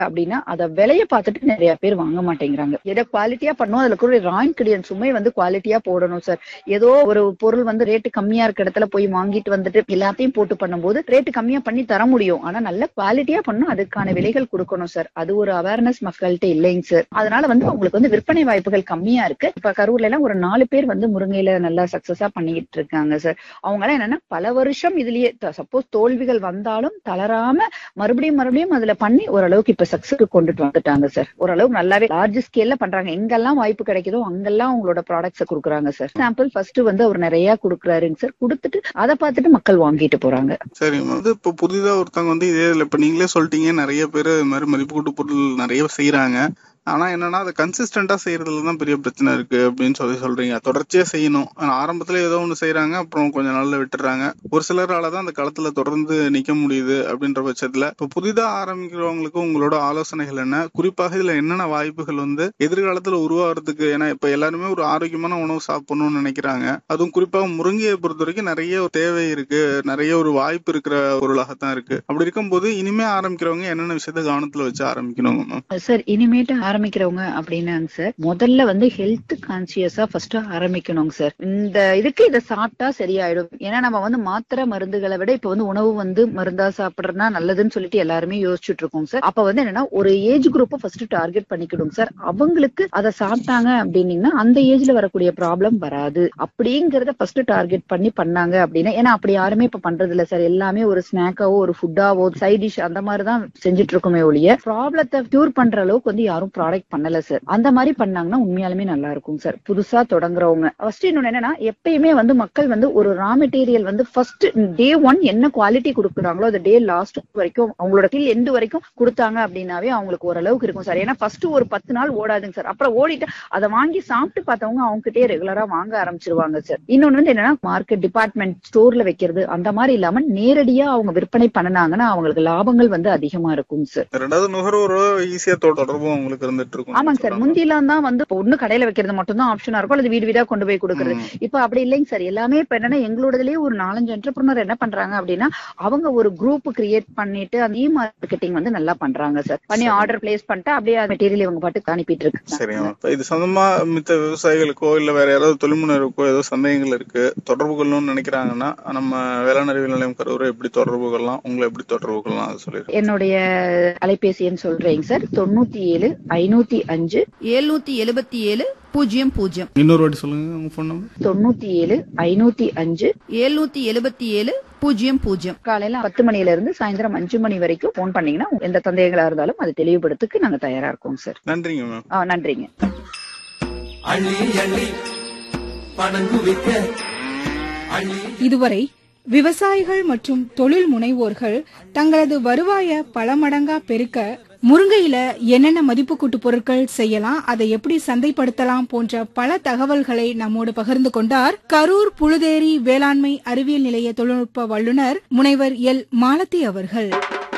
அப்படின்னா அத விலைய பார்த்துட்டு நிறைய பேர் வாங்க மாட்டேங்கிறாங்க எதை குவாலிட்டியா பண்ணும் அதுல கூட ரா இன்கிரியன்ஸ் சுமை வந்து குவாலிட்டியா போடணும் சார் ஏதோ ஒரு பொருள் வந்து ரேட்டு கம்மியா இருக்க இடத்துல போய் வாங்கிட்டு வந்துட்டு எல்லாத்தையும் போட்டு பண்ணும்போது ரேட்டு கம்மியா பண்ணி தர முடியும் ஆனா நல்ல குவாலிட்டியா பண்ணணும் அதுக்கான விலைகள் கொடுக்கணும் சார் அது ஒரு அவேர்னஸ் மக்கள்கிட்ட இல்லைங்க சார் அதனால வந்து உங்களுக்கு வந்து விற்பனை வாய்ப்புகள் கம்மியா இருக்கு இப்ப கரூர்ல எல்லாம் ஒரு நாலு பேர் வந்து முருங்கையில நல்லா சக்சஸா பண்ணிக்கிட்டு இருக்காங்க சார் அவங்க எல்லாம் என்னன்னா பல வருஷம் இதுலயே சப்போஸ் தோல்விகள் வந்தாலும் தளராம மறுபடியும் மறுபடியும் அதுல பண்ணி ஓரளவுக்கு இப்ப சக்சஸ்க்கு கொண்டுட்டு வந்துட்டாங்க சார் ஓரளவுக்கு நல்லாவே லார்ஜ் ஸ்கேல்ல பண்றாங்க எங்கெல்லாம் வாய்ப்பு கிடைக்குதோ அங்கெல்லாம் அவங்களோட ப்ராடக்ட்ஸை கொடுக்குறாங்க சார் சாம்பிள் ஃபர்ஸ்ட் வந்து அவர் நிறைய கொடுக்குறாருங்க சார் கொடுத்துட்டு அதை பார்த்துட்டு மக்கள் வாங்கிட்டு போறாங்க சரிங்க வந்து இப்போ புதிதா ஒருத்தவங்க வந்து இதே இதுல இப்ப நீங்களே சொல்லிட்டீங்க நிறைய பேர் இது மாதிரி மதிப்பு கூட்டு பொருள் நிறைய செய்யறாங்க ஆனா என்னன்னா அதை கன்சிஸ்டண்டா செய்யறதுல தான் பெரிய பிரச்சனை இருக்கு அப்படின்னு சொல்லி சொல்றீங்க தொடர்ச்சியா செய்யணும் ஆனா ஆரம்பத்துல ஏதோ ஒண்ணு செய்யறாங்க அப்புறம் கொஞ்ச நாள்ல விட்டுறாங்க ஒரு சிலரால தான் அந்த களத்துல தொடர்ந்து நிக்க முடியுது அப்படின்ற பட்சத்துல இப்ப புதிதா ஆரம்பிக்கிறவங்களுக்கு உங்களோட ஆலோசனைகள் என்ன குறிப்பாக இதுல என்னென்ன வாய்ப்புகள் வந்து எதிர்காலத்துல உருவாகிறதுக்கு ஏன்னா இப்ப எல்லாருமே ஒரு ஆரோக்கியமான உணவு சாப்பிடணும்னு நினைக்கிறாங்க அதுவும் குறிப்பாக முருங்கையை பொறுத்த வரைக்கும் நிறைய ஒரு தேவை இருக்கு நிறைய ஒரு வாய்ப்பு இருக்கிற பொருளாகத்தான் இருக்கு அப்படி இருக்கும்போது இனிமே ஆரம்பிக்கிறவங்க என்னென்ன விஷயத்த கவனத்துல வச்சு ஆரம்பிக்கணுங்க மேம் சார் இனிமேட்டு ஆரம்பிக்கிறவங்க அப்படின்னாங்க சார் முதல்ல வந்து ஹெல்த் கான்சியஸா ஃபர்ஸ்ட் ஆரம்பிக்கணுங்க சார் இந்த இதுக்கு இதை சாப்பிட்டா சரியாயிடும் ஏன்னா நம்ம வந்து மாத்திரை மருந்துகளை விட இப்ப வந்து உணவு வந்து மருந்தா சாப்பிடுறதுனா நல்லதுன்னு சொல்லிட்டு எல்லாருமே யோசிச்சுட்டு இருக்கோம் சார் அப்ப வந்து என்னன்னா ஒரு ஏஜ் குரூப்பை ஃபர்ஸ்ட் டார்கெட் பண்ணிக்கிடும் சார் அவங்களுக்கு அதை சாப்பிட்டாங்க அப்படின்னீங்கன்னா அந்த ஏஜ்ல வரக்கூடிய ப்ராப்ளம் வராது அப்படிங்கறத ஃபர்ஸ்ட் டார்கெட் பண்ணி பண்ணாங்க அப்படின்னா ஏன்னா அப்படி யாருமே இப்ப பண்றது இல்ல சார் எல்லாமே ஒரு ஸ்நாக்காவோ ஒரு ஃபுட்டாவோ சைட் டிஷ் அந்த மாதிரி தான் செஞ்சுட்டு இருக்கோமே ஒழிய ப்ராப்ளத்தை கியூர் பண்ற அளவுக்கு வந்து யாரும் ப்ராடக்ட் பண்ணல சார் அந்த மாதிரி பண்ணாங்கன்னா உண்மையாலுமே நல்லா இருக்கும் சார் புதுசா தொடங்குறவங்க ஃபர்ஸ்ட் இன்னொன்னு என்னன்னா எப்பயுமே வந்து மக்கள் வந்து ஒரு ரா மெட்டீரியல் வந்து ஃபர்ஸ்ட் டே ஒன் என்ன குவாலிட்டி கொடுக்குறாங்களோ அது டே லாஸ்ட் வரைக்கும் அவங்களோட கில் எண்டு வரைக்கும் கொடுத்தாங்க அப்படின்னாவே அவங்களுக்கு ஓரளவுக்கு இருக்கும் சார் ஏன்னா ஃபர்ஸ்ட் ஒரு பத்து நாள் ஓடாதுங்க சார் அப்புறம் ஓடிட்டு அதை வாங்கி சாப்பிட்டு பார்த்தவங்க அவங்க கிட்டே ரெகுலரா வாங்க ஆரம்பிச்சிருவாங்க சார் இன்னொன்னு வந்து என்னன்னா மார்க்கெட் டிபார்ட்மெண்ட் ஸ்டோர்ல வைக்கிறது அந்த மாதிரி இல்லாம நேரடியா அவங்க விற்பனை பண்ணனாங்கன்னா அவங்களுக்கு லாபங்கள் வந்து அதிகமா இருக்கும் சார் ரெண்டாவது நுகர்வோரோ ஈஸியா தொடர்பும் உங்களுக்கு இருந்துட்டு இருக்கும் ஆமாங்க சார் முந்திலாம் தான் வந்து ஒண்ணு கடையில வைக்கிறது மட்டும் தான் ஆப்ஷனா இருக்கும் அல்லது வீடு வீடா கொண்டு போய் கொடுக்கறது ம். இப்ப அப்படி இல்லைங்க சார் எல்லாமே இப்ப என்னன்னா எங்களோடதுலயே ஒரு நாலஞ்சு என்டர்பிரினர் என்ன பண்றாங்க அப்படின்னா அவங்க ஒரு குரூப் கிரியேட் பண்ணிட்டு அந்த இ மார்க்கெட்டிங் வந்து நல்லா பண்றாங்க சார் பண்ணி சரி. ஆர்டர் பிளேஸ் பண்ணிட்டு அப்படியே மெட்டீரியல் இவங்க பாட்டுக்கு அனுப்பிட்டு இருக்கு சரிங்க இப்ப இது சொந்தமா மித்த விவசாயிகளுக்கோ இல்ல வேற யாராவது தொழில்முனைவோருக்கோ ஏதோ சந்தேகங்கள் இருக்கு தொடர்பு கொள்ளணும்னு நினைக்கிறாங்கன்னா நம்ம வேளாண் அறிவியல் நிலையம் கரூரை எப்படி தொடர்பு கொள்ளலாம் உங்களை எப்படி தொடர்பு கொள்ளலாம் அது சொல்லிடுறேன் என்னுடைய அலைபேசி எண் சொல்றேங்க சார் தொண்ணூத்தி ஏழு ஐநூத்தி அஞ்சு எழுநூத்தி எழுபத்தி ஏழு பூஜ்ஜியம் பூஜ்ஜியம் இன்னொரு வாட்டி சொல்லுங்க உங்க ஃபோன் நம்பர் தொண்ணூத்தி ஏழு ஐநூத்தி அஞ்சு எழுநூத்தி எழுபத்தி ஏழு பூஜ்ஜியம் பூஜ்ஜியம் காலையில பத்து மணில இருந்து சாயந்தரம் அஞ்சு மணி வரைக்கும் போன் பண்ணீங்கன்னா எந்த சந்தேகங்களா இருந்தாலும் அதை தெளிவுபடுத்துக்கு நாங்க தயாரா இருக்கோம் சார் நன்றிங்க மேம் ஆ, நன்றிங்க அள்ளி அள்ளி பணங்குவிக்க அள்ளி இதுவரை விவசாயிகள் மற்றும் தொழில் முனைவோர்கள் தங்களது வருவாய பல மடங்கா பெருக்க முருங்கையில என்னென்ன மதிப்பு கூட்டு பொருட்கள் செய்யலாம் அதை எப்படி சந்தைப்படுத்தலாம் போன்ற பல தகவல்களை நம்மோடு பகிர்ந்து கொண்டார் கரூர் புழுதேரி வேளாண்மை அறிவியல் நிலைய தொழில்நுட்ப வல்லுநர் முனைவர் எல் மாலதி அவர்கள்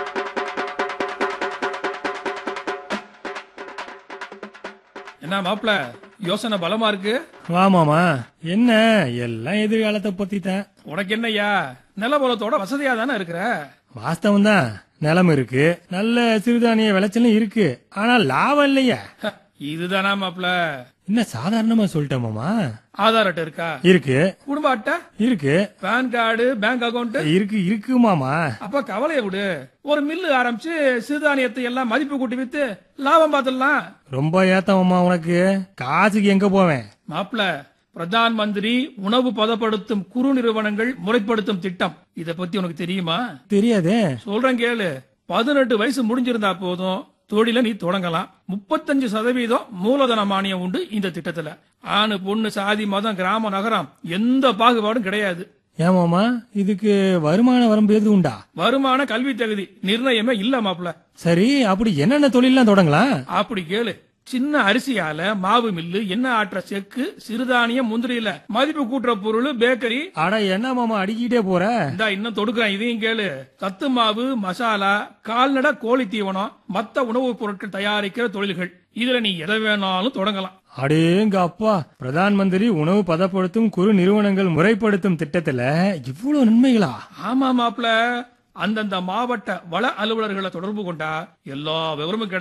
என்ன மாப்ள யோசனை பலமா இருக்கு வா மாமா என்ன எல்லாம் எதிர்காலத்தை பத்தி தான் உனக்கு என்னய்யா நிலபலத்தோட வசதியா தானே இருக்கிற வாஸ்தவம் தான் நிலம் இருக்கு நல்ல சிறுதானிய விளைச்சலும் இருக்கு ஆனா லாபம் இல்லையா ஹ, இதுதானா மாப்ள என்ன சாதாரணமா சொல்லிட்டேன் மாமா ஆதார் அட்டை இருக்கா இருக்கு குடும்ப அட்டை இருக்கு பேன் கார்டு பேங்க் அக்கவுண்ட் இருக்கு இருக்கு மாமா அப்ப கவலைய விடு ஒரு மில்லு ஆரம்பிச்சு சிறுதானியத்தை எல்லாம் மதிப்பு கூட்டி வித்து லாபம் பார்த்துடலாம் ரொம்ப ஏத்த மாமா உனக்கு காசுக்கு எங்க போவேன் மாப்ள பிரதான் மந்திரி உணவு பதப்படுத்தும் குறு நிறுவனங்கள் முறைப்படுத்தும் திட்டம் இத பத்தி உனக்கு தெரியுமா தெரியாதே சொல்றேன் கேளு பதினெட்டு வயசு முடிஞ்சிருந்தா போதும் தொழில நீ தொடங்கலாம் முப்பத்தஞ்சு சதவீதம் மூலதன மானியம் உண்டு இந்த திட்டத்துல ஆணு பொண்ணு சாதி மதம் கிராம நகரம் எந்த பாகுபாடும் கிடையாது ஏன் மாமா இதுக்கு வருமான வரம்பு எது உண்டா வருமான கல்வி தகுதி நிர்ணயமே இல்ல மாப்ள சரி அப்படி என்னென்ன தொழிலாம் தொடங்கலாம் அப்படி கேளு சின்ன அரிசியால மாவு மில்லு எண்ணெய் ஆட்டுற செக்கு சிறுதானியம் முந்திரியில மதிப்பு கூட்டுற பொருள் பேக்கரி அட என்ன மாமா அடிக்கிட்டே போற இந்தா இன்னும் தொடுக்கிறேன் இதையும் கேளு சத்து மாவு மசாலா கால்நடை கோழி தீவனம் மத்த உணவுப் பொருட்கள் தயாரிக்கிற தொழில்கள் இதுல நீ எதை வேணாலும் தொடங்கலாம் அடேங்க அப்பா பிரதான் மந்திரி உணவு பதப்படுத்தும் குறு நிறுவனங்கள் முறைப்படுத்தும் திட்டத்துல இவ்வளவு நன்மைகளா ஆமா மாப்ள அந்தந்த மாவட்ட வள அலுவலர்களை தொடர்பு கொண்டா எல்லா விவரமும் கிடைக்கும்